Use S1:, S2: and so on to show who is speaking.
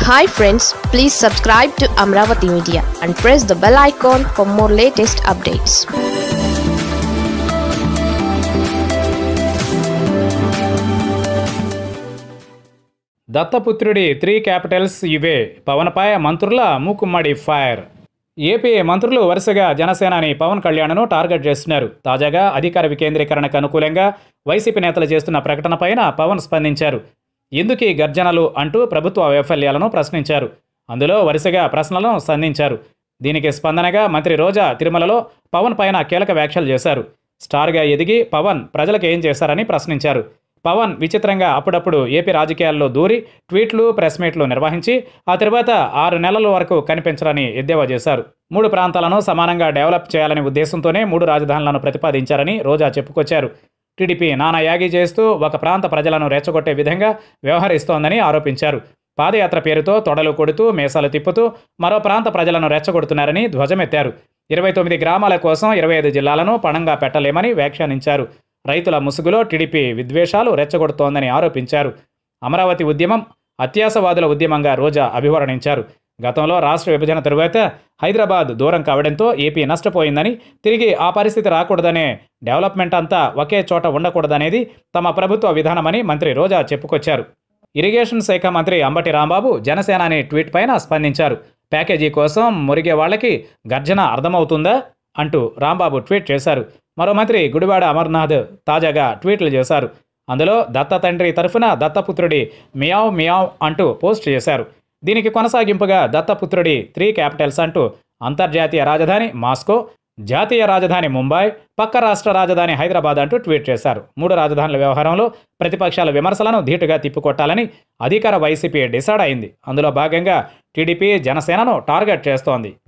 S1: hi friends please subscribe to Amaravati media and press the bell icon for more latest updates
S2: దత్తపుత్రుడి three capitals ఇవే పవన్పై మంత్రుల మూకుమ్మడి fire AP మంత్రులు వరుసగా జనసేనాని పవన్ కళ్యాణ్ను టార్గెట్ చేస్తున్నారు తాజాగా అధికార వికేంద్రీకరణకు అనుకూలంగా వైసీపీ నేతలు చేస్తున్న ప్రకటనపైన పవన్ స్పందించారు ఎందుకు ఈ గర్జనలు అంటూ ప్రభుత్వ వైఫల్యాలను ప్రశ్నించారు అందులో వరుసగా ప్రశ్నలను సంధించారు దీనికి స్పందనగా మంత్రి రోజా తిరుమలలో పవన్ పైన కీలక వ్యాఖ్యలు చేశారు స్టార్గా ఎదిగి పవన్ ప్రజలకు ఏం చేశారని ప్రశ్నించారు పవన్ విచిత్రంగా అప్పుడప్పుడు ఏపీ రాజకీయాల్లో దూరి ట్వీట్లు ప్రెస్ మీట్లు నిర్వహించి ఆ తర్వాత ఆరు నెలల వరకు కనిపించరని ఎద్దేవా చేశారు మూడు ప్రాంతాలను సమానంగా డెవలప్ చేయాలనే ఉద్దేశంతోనే మూడు రాజధానులను ప్రతిపాదించారని రోజా చెప్పుకొచ్చారు టీడీపీ నానా యాగి చేస్తూ ఒక ప్రాంత ప్రజలను రెచ్చగొట్టే విధంగా వ్యవహరిస్తోందని ఆరోపించారు పాదయాత్ర పేరుతో తొడలు కొడుతూ మేసాలు తిప్పుతూ మరో ప్రాంత ప్రజలను రెచ్చగొడుతున్నారని ధ్వజమెత్తారు ఇరవై తొమ్మిది గ్రామాల కోసం ఇరవై ఐదు జిల్లాలను పణంగా పెట్టలేమని వ్యాఖ్యానించారు రైతుల ముసుగులో టీడీపీ విద్వేషాలు రెచ్చగొడుతోందని ఆరోపించారు అమరావతి ఉద్యమం అత్యాసవాదుల ఉద్యమంగా రోజా అభివర్ణించారు గతంలో రాష్ట్ర విభజన తరువాత హైదరాబాద్ దూరం కావడంతో ఏపీ నష్టపోయిందని తిరిగి ఆ పరిస్థితి రాకూడదనే డెవలప్మెంట్ అంతా ఒకే చోట ఉండకూడదనేది తమ ప్రభుత్వ విధానమని మంత్రి రోజా చెప్పుకొచ్చారు ఇరిగేషన్ శాఖ మంత్రి అంబటి రాంబాబు జనసేన అనే ట్వీట్ పైన స్పందించారు ప్యాకేజీ కోసం మురిగే వాళ్ళకి గర్జన అర్థమవుతుందా అంటూ రాంబాబు ట్వీట్ చేశారు మరో మంత్రి గుడివాడ అమర్నాథ్ తాజాగా ట్వీట్లు చేశారు అందులో దత్త తండ్రి తరఫున దత్తపుత్రుడి మియావ్ మియావ్ అంటూ పోస్ట్ చేశారు దీనికి కొనసాగింపుగా దత్తపుత్రుడి త్రీ క్యాపిటల్స్ అంటూ అంతర్జాతీయ రాజధాని మాస్కో జాతీయ రాజధాని ముంబై పక్క రాష్ట్ర రాజధాని హైదరాబాద్ అంటూ ట్వీట్ చేశారు మూడు రాజధానుల వ్యవహారంలో ప్రతిపక్షాల విమర్శలను ధీటుగా తిప్పికొట్టాలని అధికార వైసీపీ డిసైడ్ అయింది అందులో భాగంగా టీడీపీ జనసేనను టార్గెట్ చేస్తోంది